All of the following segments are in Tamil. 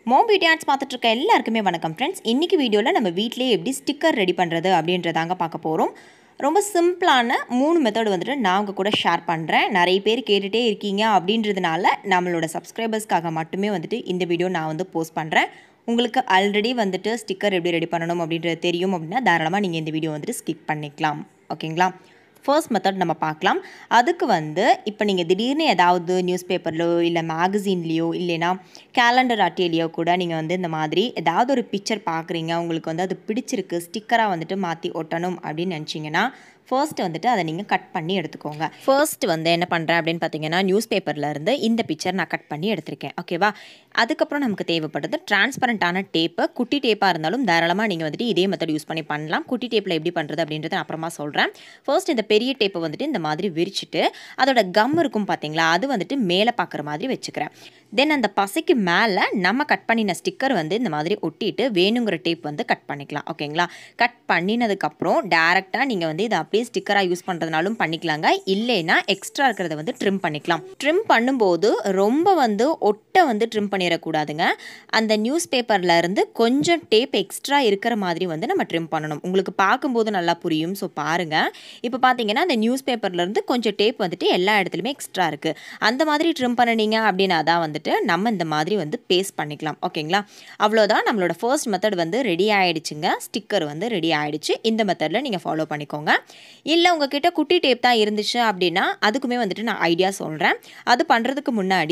மோ பியூட்டி ஆர்ட்ஸ் பார்த்துட்டு இருக்க எல்லாருக்குமே வணக்கம் ஃப்ரெண்ட்ஸ் இன்றைக்கி வீடியோவில் நம்ம வீட்டிலேயே எப்படி ஸ்டிக்கர் ரெடி பண்ணுறது அப்படின்றதாங்க பார்க்க போகிறோம் ரொம்ப சிம்பிளான மூணு மெத்தட் வந்துட்டு நான் உங்கள் கூட ஷேர் பண்ணுறேன் நிறைய பேர் கேட்டுகிட்டே இருக்கீங்க அப்படின்றதுனால நம்மளோட சப்ஸ்கிரைபர்ஸ்க்காக மட்டுமே வந்துட்டு இந்த வீடியோ நான் வந்து போஸ்ட் பண்ணுறேன் உங்களுக்கு ஆல்ரெடி வந்துட்டு ஸ்டிக்கர் எப்படி ரெடி பண்ணணும் அப்படின்றது தெரியும் அப்படின்னா தாராளமாக நீங்கள் இந்த வீடியோ வந்துட்டு ஸ்கிப் பண்ணிக்கலாம் ஓகேங்களா ஃபர்ஸ்ட் மெத்தட் நம்ம பார்க்கலாம் அதுக்கு வந்து இப்போ நீங்கள் திடீர்னு ஏதாவது நியூஸ் பேப்பர்லையோ இல்லை மேகசின்லேயோ இல்லைனா கேலண்டர் அட்டையிலையோ கூட நீங்கள் வந்து இந்த மாதிரி ஏதாவது ஒரு பிக்சர் பார்க்குறீங்க உங்களுக்கு வந்து அது பிடிச்சிருக்கு ஸ்டிக்கராக வந்துட்டு மாற்றி ஒட்டணும் அப்படின்னு நினச்சிங்கன்னா ஃபர்ஸ்ட் வந்துட்டு அதை நீங்கள் கட் பண்ணி எடுத்துக்கோங்க ஃபர்ஸ்ட் வந்து என்ன பண்ணுறேன் அப்படின்னு பார்த்தீங்கன்னா நியூஸ் இருந்து இந்த பிக்சர் நான் கட் பண்ணி எடுத்திருக்கேன் ஓகேவா அதுக்கப்புறம் நமக்கு தேவைப்படுது டிரான்ஸ்பரண்ட்டான டேப்பு குட்டி டேப்பாக இருந்தாலும் தாராளமாக நீங்கள் வந்துட்டு இதே மெத்தட் யூஸ் பண்ணி பண்ணலாம் குட்டி டேப்பில் எப்படி பண்ணுறது அப்படின்றத நான் அப்புறமா சொல்கிறேன் ஃபர்ஸ்ட் இந்த பெரிய டேப்பை வந்துட்டு இந்த மாதிரி விரிச்சிட்டு அதோட கம் இருக்கும் பார்த்தீங்களா அது வந்துட்டு மேலே பார்க்குற மாதிரி வச்சுக்கிறேன் தென் அந்த பசைக்கு மேலே நம்ம கட் பண்ணின ஸ்டிக்கர் வந்து இந்த மாதிரி ஒட்டிட்டு வேணுங்கிற டேப் வந்து கட் பண்ணிக்கலாம் ஓகேங்களா கட் பண்ணினதுக்கப்புறம் டேரெக்டாக நீங்கள் வந்து இதை அப்படியே ஸ்டிக்கராக யூஸ் பண்ணுறதுனாலும் பண்ணிக்கலாங்க இல்லைன்னா எக்ஸ்ட்ரா இருக்கிறத வந்து ட்ரிம் பண்ணிக்கலாம் ட்ரிம் பண்ணும்போது ரொம்ப வந்து ஒட்டை வந்து ட்ரிம் பண்ணிடக்கூடாதுங்க அந்த நியூஸ் பேப்பரில் இருந்து கொஞ்சம் டேப் எக்ஸ்ட்ரா இருக்கிற மாதிரி வந்து நம்ம ட்ரிம் பண்ணணும் உங்களுக்கு பார்க்கும்போது நல்லா புரியும் ஸோ பாருங்கள் இப்போ பார்த்தீங்கன்னா அந்த நியூஸ் பேப்பர்லேருந்து கொஞ்சம் டேப் வந்துட்டு எல்லா இடத்துலையுமே எக்ஸ்ட்ரா இருக்குது அந்த மாதிரி ட்ரிம் பண்ணினீங்க அப்படின்னா தான் வந்துட்டு நம்ம இந்த மாதிரி வந்து பேஸ்ட் பண்ணிக்கலாம் ஓகேங்களா அவ்வளோதான் நம்மளோட ஃபர்ஸ்ட் மெத்தட் வந்து ரெடி ஆகிடுச்சுங்க ஸ்டிக்கர் வந்து ரெடி ஆகிடுச்சு இந்த மெத்தடில் நீங்கள் ஃபாலோ பண்ணிக்கோங்க இல்லை உங்ககிட்ட குட்டி டேப் தான் இருந்துச்சு அப்படின்னா அதுக்குமே வந்துட்டு நான் ஐடியா சொல்கிறேன் அது பண்ணுறதுக்கு முன்னாடி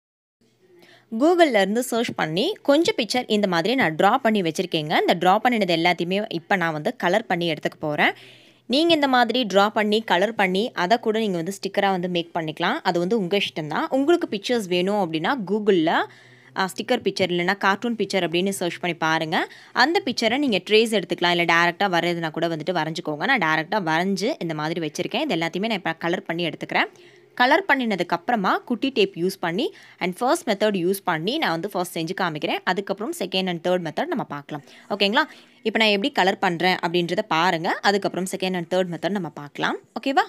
கூகுளில் இருந்து சர்ச் பண்ணி கொஞ்சம் பிக்சர் இந்த மாதிரி நான் ட்ரா பண்ணி வச்சுருக்கேங்க இந்த ட்ரா பண்ணினது எல்லாத்தையுமே இப்போ நான் வந்து கலர் பண்ணி எடுத்துக்க போகிறேன் நீங்கள் இந்த மாதிரி ட்ரா பண்ணி கலர் பண்ணி அதை கூட நீங்கள் வந்து ஸ்டிக்கராக வந்து மேக் பண்ணிக்கலாம் அது வந்து உங்கள் இஷ்டம் தான் உங்களுக்கு பிக்சர்ஸ் வேணும் அப்படின்னா கூகுளில் ஸ்டிக்கர் பிக்சர் இல்லைனா கார்ட்டூன் பிக்சர் அப்படின்னு சர்ச் பண்ணி பாருங்கள் அந்த பிக்சரை நீங்கள் ட்ரேஸ் எடுத்துக்கலாம் இல்லை டேரெக்டாக வரையதுனா கூட வந்துட்டு வரைஞ்சிக்கோங்க நான் டேரெக்டாக வரைஞ்சி இந்த மாதிரி வச்சுருக்கேன் இது எல்லாத்தையுமே நான் இப்போ கலர் பண்ணி எடுத்துக்கிறேன் கலர் பண்ணினதுக்கப்புறமா குட்டி டேப் யூஸ் பண்ணி அண்ட் ஃபர்ஸ்ட் மெத்தட் யூஸ் பண்ணி நான் வந்து ஃபர்ஸ்ட் செஞ்சு காமிக்கிறேன் அதுக்கப்புறம் செகண்ட் அண்ட் தேர்ட் மெத்தட் நம்ம பார்க்கலாம் ஓகேங்களா இப்போ நான் எப்படி கலர் பண்ணுறேன் அப்படின்றத பாருங்கள் அதுக்கப்புறம் செகண்ட் அண்ட் தேர்ட் மெத்தட் நம்ம பார்க்கலாம் ஓகேவா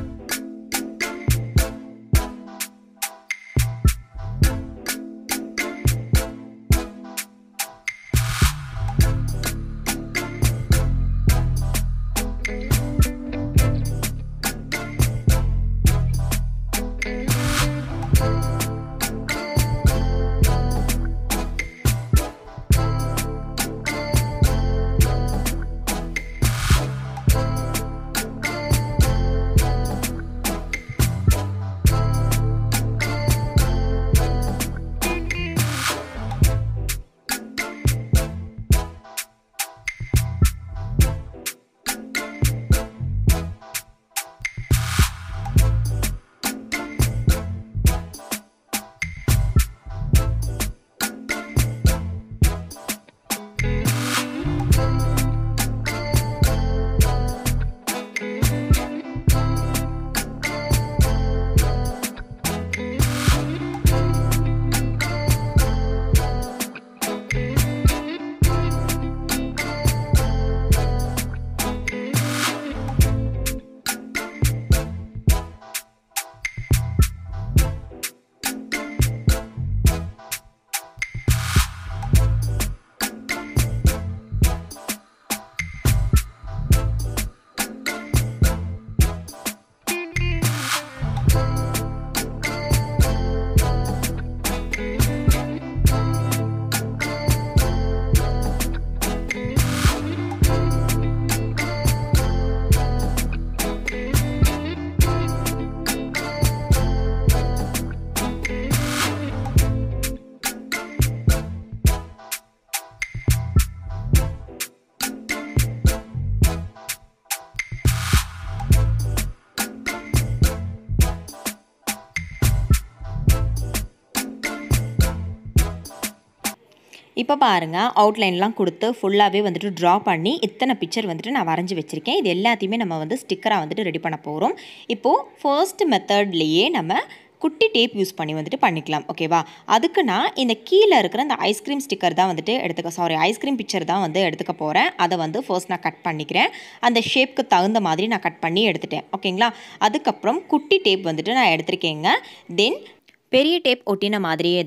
இப்போ பாருங்கள் அவுட்லைன்லாம் கொடுத்து ஃபுல்லாகவே வந்துட்டு ட்ரா பண்ணி இத்தனை பிக்சர் வந்துட்டு நான் வரைஞ்சி வச்சுருக்கேன் இது எல்லாத்தையுமே நம்ம வந்து ஸ்டிக்கராக வந்துட்டு ரெடி பண்ண போகிறோம் இப்போது ஃபர்ஸ்ட் மெத்தட்லேயே நம்ம குட்டி டேப் யூஸ் பண்ணி வந்துட்டு பண்ணிக்கலாம் ஓகேவா அதுக்கு நான் இந்த கீழே இருக்கிற இந்த ஐஸ்கிரீம் ஸ்டிக்கர் தான் வந்துட்டு எடுத்துக்க சாரி ஐஸ்கிரீம் பிக்சர் தான் வந்து எடுத்துக்க போகிறேன் அதை வந்து ஃபர்ஸ்ட் நான் கட் பண்ணிக்கிறேன் அந்த ஷேப்க்கு தகுந்த மாதிரி நான் கட் பண்ணி எடுத்துட்டேன் ஓகேங்களா அதுக்கப்புறம் குட்டி டேப் வந்துட்டு நான் எடுத்திருக்கேங்க தென் பெரிய டேப் ஒட்டின மாதிரியே தான்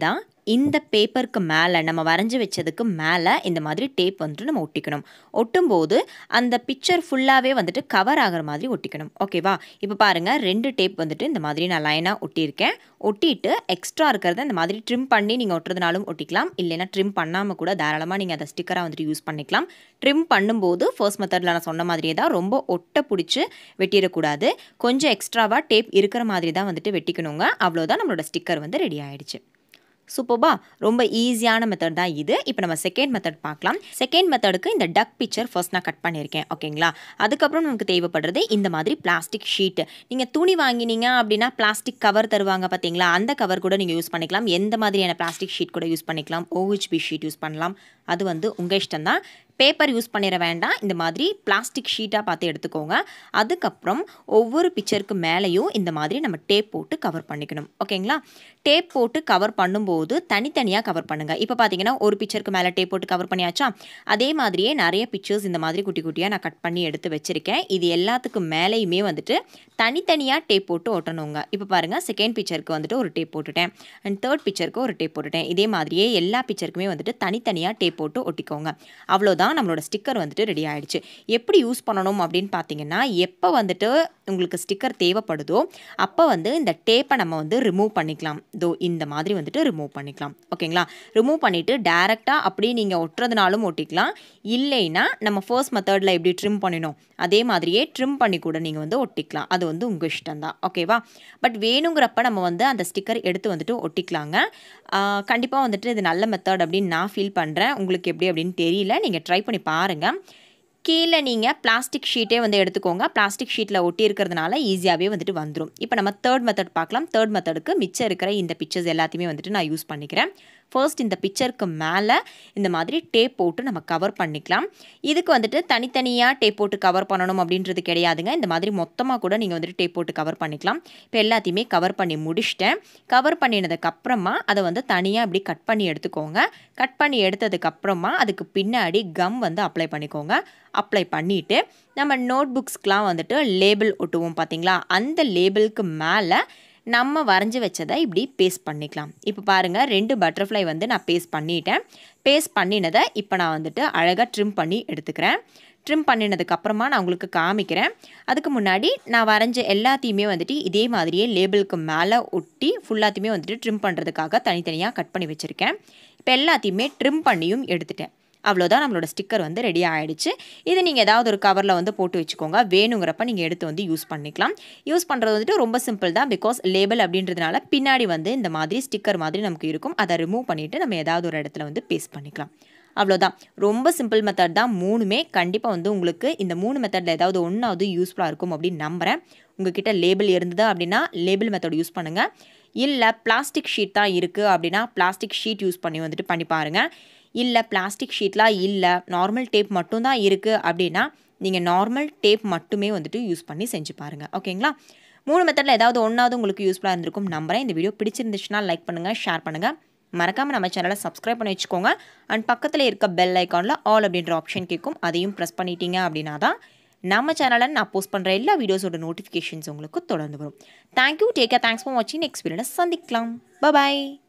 இந்த பேப்பருக்கு மேலே நம்ம வரைஞ்சி வச்சதுக்கு மேலே இந்த மாதிரி டேப் வந்துட்டு நம்ம ஒட்டிக்கணும் ஒட்டும்போது அந்த பிக்சர் ஃபுல்லாகவே வந்துட்டு கவர் ஆகிற மாதிரி ஒட்டிக்கணும் ஓகேவா இப்போ பாருங்கள் ரெண்டு டேப் வந்துட்டு இந்த மாதிரி நான் லைனாக ஒட்டியிருக்கேன் ஒட்டிட்டு எக்ஸ்ட்ரா இருக்கிறத இந்த மாதிரி ட்ரிம் பண்ணி நீங்கள் ஒட்டுறதுனாலும் ஒட்டிக்கலாம் இல்லைன்னா ட்ரிம் பண்ணாமல் கூட தாராளமாக நீங்கள் அதை ஸ்டிக்கராக வந்துட்டு யூஸ் பண்ணிக்கலாம் ட்ரிம் பண்ணும்போது ஃபர்ஸ்ட் மெத்தடில் நான் சொன்ன மாதிரியே தான் ரொம்ப ஒட்டை பிடிச்சி வெட்டிடக்கூடாது கொஞ்சம் எக்ஸ்ட்ராவாக டேப் இருக்கிற மாதிரி தான் வந்துட்டு வெட்டிக்கணுங்க அவ்வளோதான் நம்மளோட ஸ்டிக்கர் வந்து ரெடி ஆயிடுச்சு சூப்பர்பா ரொம்ப ஈஸியான மெத்தட் தான் இது இப்போ நம்ம செகண்ட் மெத்தட் பார்க்கலாம் செகண்ட் மெத்தடுக்கு இந்த டக் பிக்சர் ஃபர்ஸ்ட் நான் கட் பண்ணியிருக்கேன் ஓகேங்களா அதுக்கப்புறம் நமக்கு தேவைப்படுறது இந்த மாதிரி பிளாஸ்டிக் ஷீட் நீங்கள் துணி வாங்கினீங்க அப்படின்னா பிளாஸ்டிக் கவர் தருவாங்க பார்த்தீங்களா அந்த கவர் கூட நீங்கள் யூஸ் பண்ணிக்கலாம் எந்த மாதிரியான பிளாஸ்டிக் ஷீட் கூட யூஸ் பண்ணிக்கலாம் ஓஹெச்பி ஷீட் யூஸ் பண்ணலாம் அது வந்து உங்கள் இஷ்டம் தான் பேப்பர் யூஸ் பண்ணிட வேண்டாம் இந்த மாதிரி பிளாஸ்டிக் ஷீட்டாக பார்த்து எடுத்துக்கோங்க அதுக்கப்புறம் ஒவ்வொரு பிக்சருக்கு மேலேயும் இந்த மாதிரி நம்ம டேப் போட்டு கவர் பண்ணிக்கணும் ஓகேங்களா டேப் போட்டு கவர் பண்ணும்போது தனித்தனியாக கவர் பண்ணுங்கள் இப்போ பார்த்தீங்கன்னா ஒரு பிக்சருக்கு மேலே டேப் போட்டு கவர் பண்ணியாச்சா அதே மாதிரியே நிறைய பிக்சர்ஸ் இந்த மாதிரி குட்டி குட்டியாக நான் கட் பண்ணி எடுத்து வச்சுருக்கேன் இது எல்லாத்துக்கும் மேலேயுமே வந்துட்டு தனித்தனியாக டேப் போட்டு ஒட்டணுங்க இப்போ பாருங்கள் செகண்ட் பிக்சருக்கு வந்துட்டு ஒரு டேப் போட்டுட்டேன் அண்ட் தேர்ட் பிக்சருக்கு ஒரு டேப் போட்டுட்டேன் இதே மாதிரியே எல்லா பிக்சருக்குமே வந்துட்டு தனித்தனியாக டேப் போட்டு ஒட்டிக்கோங்க அவ்வளோதான் நம்மளோட ஸ்டிக்கர் வந்துட்டு ரெடி ஆயிடுச்சு எப்படி யூஸ் பண்ணணும் அப்படின்னு பார்த்தீங்கன்னா எப்போ வந்துட்டு உங்களுக்கு ஸ்டிக்கர் தேவைப்படுதோ அப்போ வந்து இந்த டேப்பை நம்ம வந்து ரிமூவ் பண்ணிக்கலாம் தோ இந்த மாதிரி வந்துட்டு ரிமூவ் பண்ணிக்கலாம் ஓகேங்களா ரிமூவ் பண்ணிவிட்டு டேரெக்டாக அப்படியே நீங்கள் ஒட்டுறதுனாலும் ஒட்டிக்கலாம் இல்லைன்னா நம்ம ஃபர்ஸ்ட் மெத்தடில் எப்படி ட்ரிம் பண்ணினோம் அதே மாதிரியே ட்ரிம் பண்ணி கூட நீங்கள் வந்து ஒட்டிக்கலாம் அது வந்து உங்கள் இஷ்டம் தான் ஓகேவா பட் வேணுங்கிறப்ப நம்ம வந்து அந்த ஸ்டிக்கர் எடுத்து வந்துட்டு ஒட்டிக்கலாங்க கண்டிப்பாக வந்துட்டு இது நல்ல மெத்தட் அப்படின்னு நான் ஃபீல் பண்ணுறேன் உங்களுக்கு எப்படி அப்படின்னு தெரியல நீங்கள் ட்ரை பண்ணி பாருங்கள் கீழே நீங்கள் பிளாஸ்டிக் ஷீட்டே வந்து எடுத்துக்கோங்க பிளாஸ்டிக் ஷீட்டில் ஒட்டி இருக்கிறதுனால ஈஸியாகவே வந்துட்டு வந்துடும் இப்போ நம்ம தேர்ட் மெத்தட் பார்க்கலாம் தேர்ட் மெத்தடுக்கு மிச்சம் இருக்கிற இந்த பிக்சர்ஸ் எல்லாத்தையுமே வந்துட்டு நான் யூஸ் பண்ணிக்கிறேன் ஃபர்ஸ்ட் இந்த பிக்சருக்கு மேலே இந்த மாதிரி டேப் போட்டு நம்ம கவர் பண்ணிக்கலாம் இதுக்கு வந்துட்டு தனித்தனியாக டேப் போட்டு கவர் பண்ணணும் அப்படின்றது கிடையாதுங்க இந்த மாதிரி மொத்தமாக கூட நீங்கள் வந்துட்டு டேப் போட்டு கவர் பண்ணிக்கலாம் இப்போ எல்லாத்தையுமே கவர் பண்ணி முடிச்சிட்டேன் கவர் பண்ணினதுக்கப்புறமா அதை வந்து தனியாக இப்படி கட் பண்ணி எடுத்துக்கோங்க கட் பண்ணி எடுத்ததுக்கப்புறமா அதுக்கு பின்னாடி கம் வந்து அப்ளை பண்ணிக்கோங்க அப்ளை பண்ணிவிட்டு நம்ம நோட் புக்ஸ்க்கெலாம் வந்துட்டு லேபிள் ஒட்டுவோம் பார்த்தீங்களா அந்த லேபிளுக்கு மேலே நம்ம வரைஞ்சி வச்சதை இப்படி பேஸ்ட் பண்ணிக்கலாம் இப்போ பாருங்கள் ரெண்டு பட்டர்ஃப்ளை வந்து நான் பேஸ்ட் பண்ணிட்டேன் பேஸ்ட் பண்ணினதை இப்போ நான் வந்துட்டு அழகாக ட்ரிம் பண்ணி எடுத்துக்கிறேன் ட்ரிம் பண்ணினதுக்கப்புறமா நான் உங்களுக்கு காமிக்கிறேன் அதுக்கு முன்னாடி நான் வரைஞ்ச எல்லாத்தையுமே வந்துட்டு இதே மாதிரியே லேபிளுக்கு மேலே ஒட்டி ஃபுல்லாத்தையுமே வந்துட்டு ட்ரிம் பண்ணுறதுக்காக தனித்தனியாக கட் பண்ணி வச்சுருக்கேன் இப்போ எல்லாத்தையுமே ட்ரிம் பண்ணியும் எடுத்துட்டேன் அவ்வளோதான் நம்மளோட ஸ்டிக்கர் வந்து ரெடி ஆகிடுச்சு இது நீங்கள் ஏதாவது ஒரு கவரில் வந்து போட்டு வச்சுக்கோங்க வேணுங்கிறப்ப நீங்கள் எடுத்து வந்து யூஸ் பண்ணிக்கலாம் யூஸ் பண்ணுறது வந்துட்டு ரொம்ப சிம்பிள் தான் பிகாஸ் லேபிள் அப்படின்றதுனால பின்னாடி வந்து இந்த மாதிரி ஸ்டிக்கர் மாதிரி நமக்கு இருக்கும் அதை ரிமூவ் பண்ணிவிட்டு நம்ம ஏதாவது ஒரு இடத்துல வந்து பேஸ்ட் பண்ணிக்கலாம் அவ்வளோதான் ரொம்ப சிம்பிள் மெத்தட் தான் மூணுமே கண்டிப்பாக வந்து உங்களுக்கு இந்த மூணு மெத்தடில் ஏதாவது ஒன்றாவது யூஸ்ஃபுல்லாக இருக்கும் அப்படின்னு நம்புகிறேன் உங்ககிட்ட லேபிள் இருந்தது அப்படின்னா லேபிள் மெத்தட் யூஸ் பண்ணுங்கள் இல்லை பிளாஸ்டிக் ஷீட் தான் இருக்குது அப்படின்னா பிளாஸ்டிக் ஷீட் யூஸ் பண்ணி வந்துட்டு பண்ணி பாருங்கள் இல்லை பிளாஸ்டிக் ஷீட்லாம் இல்லை நார்மல் டேப் மட்டும்தான் இருக்குது அப்படின்னா நீங்கள் நார்மல் டேப் மட்டுமே வந்துட்டு யூஸ் பண்ணி செஞ்சு பாருங்கள் ஓகேங்களா மூணு மெத்தடில் ஏதாவது ஒன்றாவது உங்களுக்கு யூஸ்ஃபுல்லாக இருந்திருக்கும் நம்புறேன் இந்த வீடியோ பிடிச்சிருந்துச்சுன்னா லைக் பண்ணுங்கள் ஷேர் பண்ணுங்கள் மறக்காமல் நம்ம சேனலை சப்ஸ்கிரைப் பண்ணி வச்சுக்கோங்க அண்ட் பக்கத்தில் இருக்க பெல் ஐக்கானில் ஆல் அப்படின்ற ஆப்ஷன் கேட்கும் அதையும் ப்ரெஸ் பண்ணிட்டீங்க அப்படின்னா தான் நம்ம சேனலில் நான் போஸ்ட் பண்ணுற எல்லா வீடியோஸோட நோட்டிஃபிகேஷன்ஸ் உங்களுக்கு தொடர்ந்து வரும் தேங்க்யூ டேக் தேங்க்ஸ் ஃபார் வாட்சிங் நெக்ஸ்ட் வீடியோட சந்திக்கலாம் பாய்